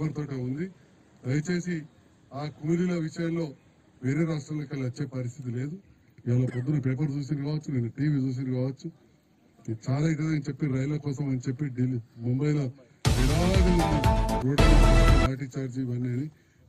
Labour తోటే ఉంది దయచేసి ఆ కూలీల విషయంలో వేరే రాష్ట్రాలకు వెళ్ళి వచ్చే పరిస్థితి లేదు ఇవాళ పొద్దున పేపర్ చూసి కావచ్చు నేను టీవీ చూసి కావచ్చు ఇది చాలా అవుతుందని చెప్పి రైళ్ల కోసం అని చెప్పి ఢిల్లీ ముంబైలో విరాగం రోడ్డు లాఠీ చార్జీ ఇవన్నీ అని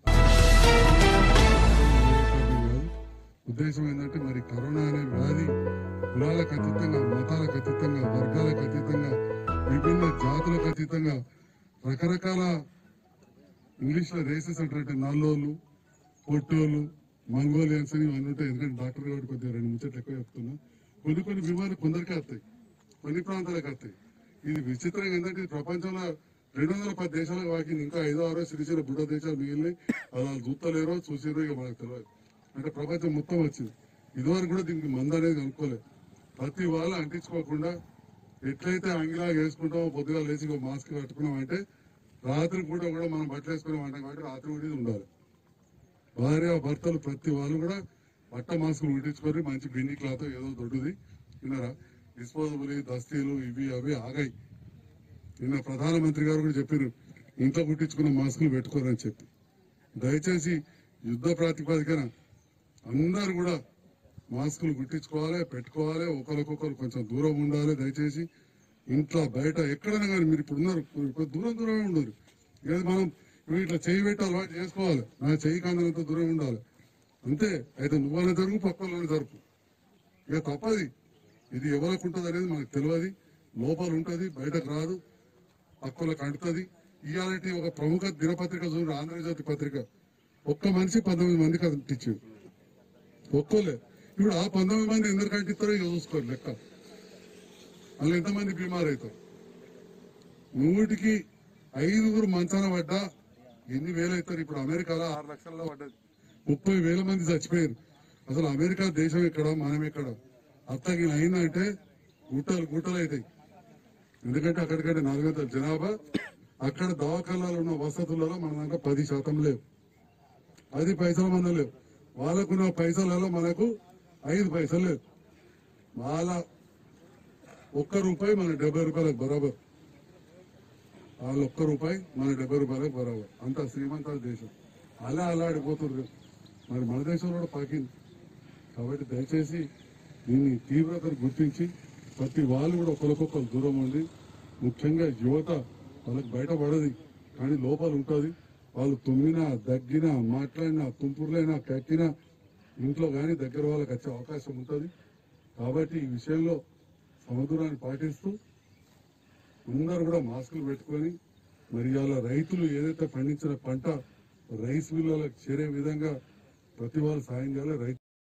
కాదు. ఉద్దేశం ఏంటంటే మరి కరోనా అనే వ్యాధి కులాలకు అతీతంగా మతాలకు అతీతంగా వర్గాలకు అతీతంగా విభిన్న జాతులకు అతీతంగా రకరకాల ఇంగ్లీష్ లో రేసెస్ అంటే నల్లోళ్ళు పొట్టోళ్ళు మంగోలియన్స్ అని ఇవన్నీ ఉంటాయి ఎందుకంటే డాక్టర్ కాబట్టి కొద్దిగా రెండు ముచ్చట్లు ఎక్కువ చెప్తున్నా కొన్ని కొన్ని బిమారులు కొందరికి వస్తాయి కొన్ని ప్రాంతాలకు వస్తాయి ఇది విచిత్రంగా ఏంటంటే ఇది ప్రపంచంలో రెండు వందల పది దేశాలకు వాకింది ఇంకా ఐదో ఆరో సిరిసిన బుడ్డ దేశాలు మిగిలినాయి అలా చూస్తలేరో చూసిరో ఇక మనకు తెలియదు అంటే ప్రపంచం మొత్తం వచ్చింది ఇదివరకు కూడా దీనికి మందు అనేది కనుక్కోలేదు ప్రతి వాళ్ళు అంటించుకోకుండా ఎట్లయితే అంగిలాగా వేసుకుంటామో పొద్దుగా లేచి ఇగో మాస్క్ కట్టుకున్నాం అంటే రాత్రి పూట కూడా మనం బట్టలు వేసుకున్నాం అంటే కాబట్టి రాత్రి కూడా ఇది ఉండాలి భార్య భర్తలు ప్రతి వాళ్ళు కూడా బట్ట మాస్కులు కుట్టించుకొని మంచి బిన్ని క్లాత్ ఏదో దొడ్డుది విన్నారా డిస్పోజబుల్ దస్తీలు ఇవి అవి ఆగాయి నిన్న ప్రధానమంత్రి గారు కూడా చెప్పారు ఇంట్లో కుట్టించుకున్న మాస్కులు పెట్టుకోరని చెప్పి దయచేసి యుద్ధ ప్రాతిపదికన అందరు కూడా మాస్కులు కుట్టించుకోవాలి పెట్టుకోవాలి ఒకరికొకరు కొంచెం దూరం ఉండాలి దయచేసి ఇంట్లో బయట ఎక్కడైనా కానీ మీరు ఇప్పుడు ఉన్నారు ఇప్పుడు దూరం దూరమే ఉండరు ఇక మనం ఇప్పుడు ఇట్లా చేయి పెట్టి అలవాటు చేసుకోవాలి నా చెయ్యి కాందనంత దూరం ఉండాలి అంతే అయితే నువ్వనే జరుగు పక్కలోనే జరుపు ఇక తప్పది ఇది ఎవరికి ఉంటుంది అనేది మనకు తెలియదు లోపల ఉంటుంది బయటకు రాదు పక్కలకు అంటుతుంది ఇవాళ ఒక ప్రముఖ దినపత్రిక చూడండి ఆంధ్రజ్యోతి పత్రిక ఒక్క మనిషి పంతొమ్మిది మందికి అంటించారు ఒక్కోలే ఇప్పుడు ఆ పంతొమ్మిది మంది ఎందరికి అంటిస్తారో ఇక చూసుకోరు లెక్క అందులో ఎంతమంది బీమార్ అవుతారు నూటికి ఐదుగురు మంచాన పడ్డా ఎన్ని వేలు అవుతారు ఇప్పుడు అమెరికాలో ఆరు లక్షల్లో పడ్డది ముప్పై వేల మంది చచ్చిపోయారు అసలు అమెరికా దేశం ఎక్కడ మనం ఎక్కడ అత్తగిన అయిందంటే గుట్టలు గుట్టలు అవుతాయి ఎందుకంటే అక్కడికంటే నాలుగైదు జనాభా అక్కడ దవాఖానాలు ఉన్న వసతులలో మన దాంట్లో పది శాతం లేవు పది పైసలు మన లేవు వాళ్ళకున్న పైసలలో మనకు ఐదు పైసలు లేవు వాళ్ళ ఒక్క రూపాయి మన డెబ్బై రూపాయలకు బరాబర్ వాళ్ళ ఒక్క రూపాయి మన డెబ్బై రూపాయలకు బరాబర్ అంత శ్రీమంత దేశం అలా అలాడిపోతున్నారు మరి మన దేశంలో కూడా పాకింది కాబట్టి దయచేసి దీన్ని తీవ్రతను గుర్తించి ప్రతి వాళ్ళు కూడా ఒకరికొకరు దూరం ఉండి ముఖ్యంగా యువత వాళ్ళకి బయటపడది కానీ లోపల ఉంటుంది వాళ్ళు తుమ్మినా దగ్గినా మాట్లాడినా తుంపురులైనా కక్కినా ఇంట్లో కానీ దగ్గర వాళ్ళకి వచ్చే అవకాశం ఉంటుంది కాబట్టి ఈ విషయంలో సమదూరాన్ని పాటిస్తూ అందరూ కూడా మాస్కులు పెట్టుకొని మరి ఇవాళ రైతులు ఏదైతే పండించిన పంట రైస్ మిల్లులకు చేరే విధంగా ప్రతి వాళ్ళు సాయం చేయాలి రైతు